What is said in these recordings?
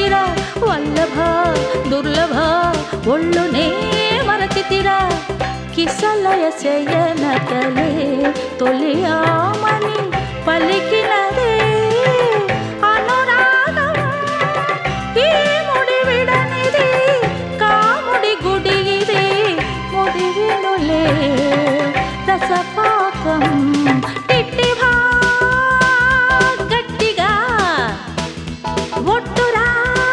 మరచితిరా వల్లభ దుర్లభ ఒళ్ళునే మరచితిరా కిసలయ శయనతలే తొలియామని పలికినదే అనురాగం ఈ ముడి విడనిది కాముడి గుడి ఇది ముడి వినులే రసపాకం టిట్టిభా గట్టిగా ఒట్టురా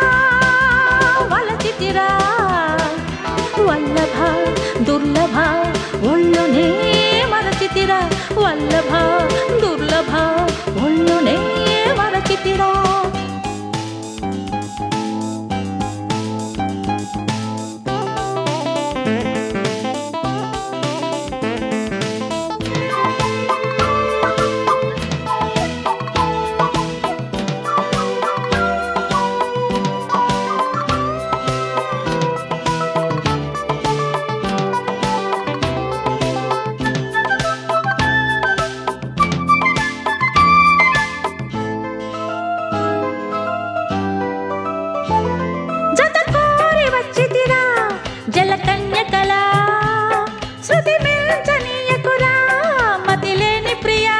వలచితిరా వల్లభ దుర్లభ ఒళ్ళునే మరచితిరా వల్లభ దుర్లభ ఒళ్ళునే మరచితిరా జత కోరి వచ్చితిరా జలకన్యకలా శృతి మించనీయకురా మతిలేని ప్రియా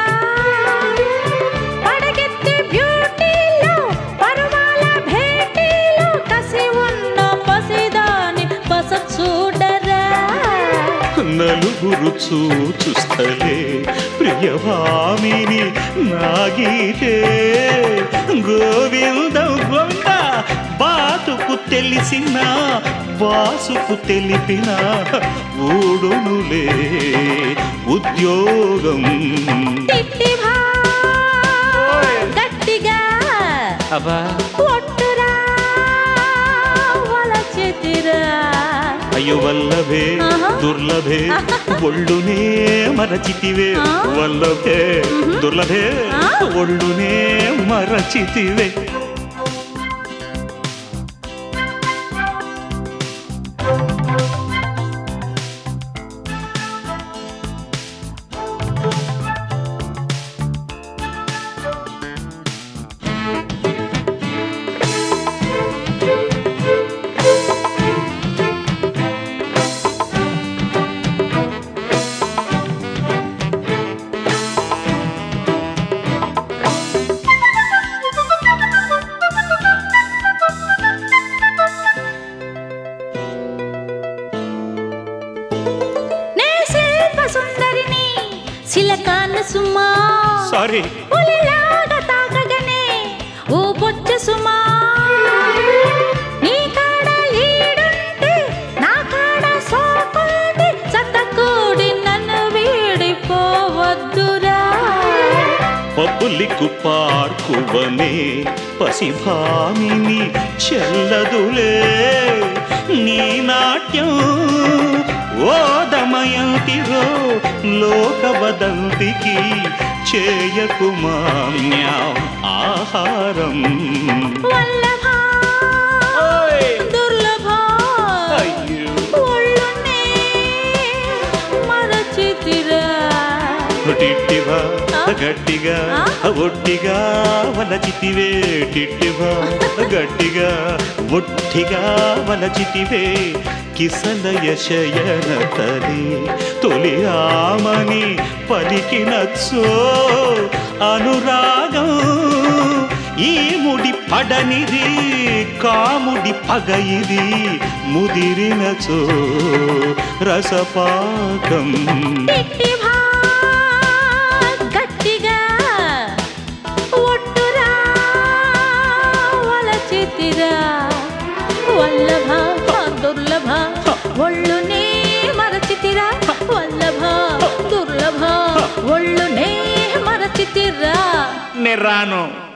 పడగెత్తి బ్యూటీలో పరువాల భేటీలో కసి ఉన్న పసిదాని పస చూడరా నలుగురు చూచుస్తలే ప్రియభామిని నాగీతే గోవిందం గోవింద బాతుకు తెలిసిన వాసుకు తెలిపిన ఊడునులే ఉద్యోగం తిట్టిభా గట్టిగా అబ్బా ఒట్టురా వలచితిరా అయ్యో వల్లభే ఆహా. దుర్లభే ఒళ్ళునే మరచితివే ఆ? వల్లభే దుర్లభే ఆ? ఒళ్ళునే మరచితివే నే శిల్ప సుందరిని శిలకాన్న సుమా సారీ పులిలాగా తాకగనే ఓ బొచ్చ సుమా నీ కాడ ఈడుంటే నా కాడ సోకుంది సతకూడి నన్ను వీడిపోవద్దురా పబ్బులికు పార్కువనే పసిభామిని చెల్లదులే నీ నాట్యం ఓ దమయంతిరో లోకవదంతికి చేయకుమాన్యాం ఆహారం వల్లభా ఓయ్! దుర్లభా అయ్యో ఒళ్ళునే మరచితిరా టిట్టివా ఆ? గట్టిగా ఆ? ఒట్టిగా వలచితివే టిట్టివా గట్టిగా ఒట్టిగా వలచితివే కిసలయ శయన తలి తొలి ఆమని పలికినచ్చో అనురాగం ఈ ముడి పడనిది కాముడి పగ ఇది ముదిరినచో రసపాకం తిట్టిభా గట్టిగా ఒట్టురా వలచితిరా వల్లభ దుర్లభ ఒళ్ళునే మరచితిరా వల్లభ దుర్లభ ఒళ్ళునే మరచితిరా నెర్రాను